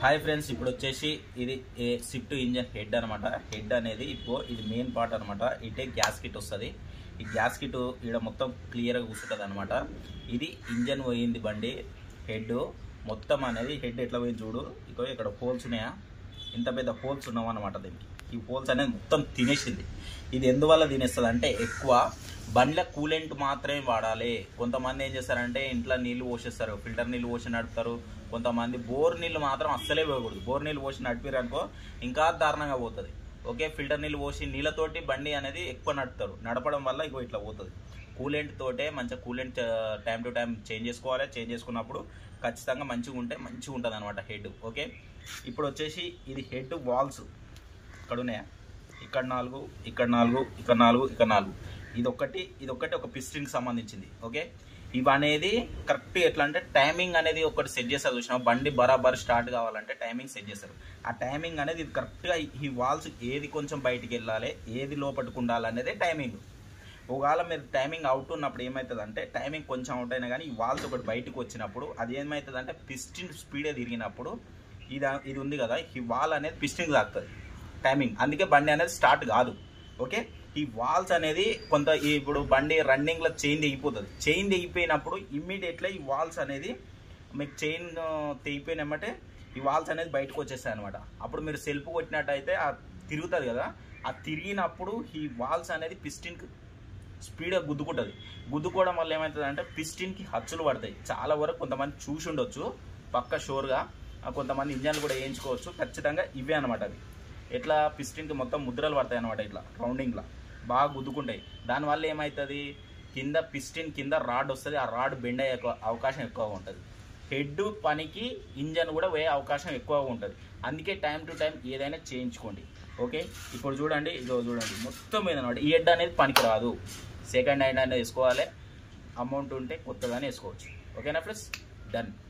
hi friends ఇప్పుడు వచ్చేసి ఇది ఏ స్విఫ్ట్ ఇంజన్ హెడ్ అనమాట హెడ్ అనేది ఇప్పుడు ఇది మెయిన్ పార్ట్ అనమాట ఇటే గ్యాస్ కిట్ వస్తుంది ఈ గ్యాస్ కిట్ ఇక్కడ మొత్తం క్లియర్గా కూర్చుంటుంది అనమాట ఇది ఇంజన్ పోయింది బండి హెడ్ మొత్తం అనేది హెడ్ ఎట్లా పోయింది చూడు ఇక ఇక్కడ హోల్స్ ఉన్నాయా ఇంత పెద్ద హోల్స్ ఉన్నామన్నమాట దీనికి ఈ హోల్స్ అనేది మొత్తం తినేసింది ఇది ఎందువల్ల తినేస్తుంది అంటే ఎక్కువ బండ్ల కూలెంట్ మాత్రమే వాడాలి కొంతమంది ఏం చేస్తారంటే ఇంట్లో నీళ్లు పోసేస్తారు ఫిల్టర్ నీళ్లు పోసి నడుపుతారు కొంతమంది బోర్ నీళ్లు మాత్రం అస్సలే పోయకూడదు బోర్ నీళ్లు పోసి నడిపారు అనుకో ఇంకా దారుణంగా పోతుంది ఓకే ఫిల్టర్ నీళ్లు పోసి నీళ్ళతోటి బండి అనేది ఎక్కువ నడుపుతారు నడపడం వల్ల ఇగో ఇట్లా పోతుంది కూలెంట్ తోటే మంచిగా coolant time to time change చేసుకోవాలి చేంజ్ చేసుకున్నప్పుడు ఖచ్చితంగా మంచిగా ఉంటే మంచిగా ఉంటుంది అనమాట హెడ్ ఓకే ఇప్పుడు వచ్చేసి ఇది హెడ్ వాల్స్ ఇక్కడ ఉన్నాయా ఇక్కడ నాలుగు ఇక్కడ నాలుగు ఇక్కడ నాలుగు ఇక్కడ నాలుగు ఇది ఒకటి ఇది ఒకటి ఒక పిస్టిన్కి సంబంధించింది ఓకే ఇవి అనేది కరెక్ట్ ఎట్లా అంటే టైమింగ్ అనేది ఒకటి సెట్ చేస్తారు చూసిన బండి బరాబర్ స్టార్ట్ కావాలంటే టైమింగ్ సెట్ చేస్తారు ఆ టైమింగ్ అనేది ఇది కరెక్ట్గా ఈ వాల్స్ ఏది కొంచెం బయటికి వెళ్ళాలి ఏది లోపలికి ఉండాలి అనేది టైమింగ్ ఒకవేళ మీరు టైమింగ్ అవుట్ ఉన్నప్పుడు ఏమవుతుంది అంటే టైమింగ్ కొంచెం అవుట్ అయినా కానీ ఈ వాల్స్ ఒకటి బయటకు వచ్చినప్పుడు అది ఏమవుతుంది అంటే పిస్టిన్ స్పీడే తిరిగినప్పుడు ఇది ఇది ఉంది కదా ఈ వాల్ అనేది పిస్టిన్ తాకుతుంది టైమింగ్ అందుకే బండి అనేది స్టార్ట్ కాదు ఓకే ఈ వాల్స్ అనేది కొంత ఈ- ఇప్పుడు బండి రన్నింగ్లో చైన్ తెగిపోతుంది చైన్ తెగిపోయినప్పుడు ఇమ్మీడియట్లీ ఈ వాల్స్ అనేది మీకు చైన్ తెగిపోయినమ్మటే ఈ వాల్స్ అనేది బయటకు వచ్చేస్తాయి అనమాట అప్పుడు మీరు సెల్ఫ్ కొట్టినట్టయితే ఆ తిరుగుతుంది కదా ఆ తిరిగినప్పుడు ఈ వాల్స్ అనేది పిస్టిన్కి స్పీడ్గా గుద్దుకుంటుంది గుద్దుకోవడం వల్ల ఏమవుతుంది అంటే పిస్టిన్కి హచ్చులు పడతాయి చాలా వరకు కొంతమంది చూసి ఉండొచ్చు పక్క షోర్గా ఆ కొంతమంది ఇంజన్లు కూడా వేయించుకోవచ్చు ఖచ్చితంగా ఇవే అనమాట అవి ఎట్లా పిస్టిన్కి మొత్తం ముద్రలు పడతాయి అనమాట ఇట్లా రౌండింగ్లో బాగా గుద్దుకుంటాయి దానివల్ల ఏమవుతుంది కింద పిస్టిన్ కింద రాడ్ వస్తుంది ఆ రాడ్ బెండ్ అయ్యే ఎక్కువ- అవకాశం ఎక్కువగా ఉంటుంది హెడ్ పనికి ఇంజన్ కూడా పోయే అవకాశం ఎక్కువగా ఉంటుంది అందుకే టైం టు టైం ఏదైనా చేయించుకోండి ఓకే ఇప్పుడు చూడండి ఇదో చూడండి మొత్తం మీద అనమాట ఈ హెడ్ అనేది పనికి రాదు సెకండ్ హ్యాండ్ అనేది వేసుకోవాలి అమౌంట్ ఉంటే కొత్తగానే వేసుకోవచ్చు ఓకేనా ఫ్రెండ్స్ డన్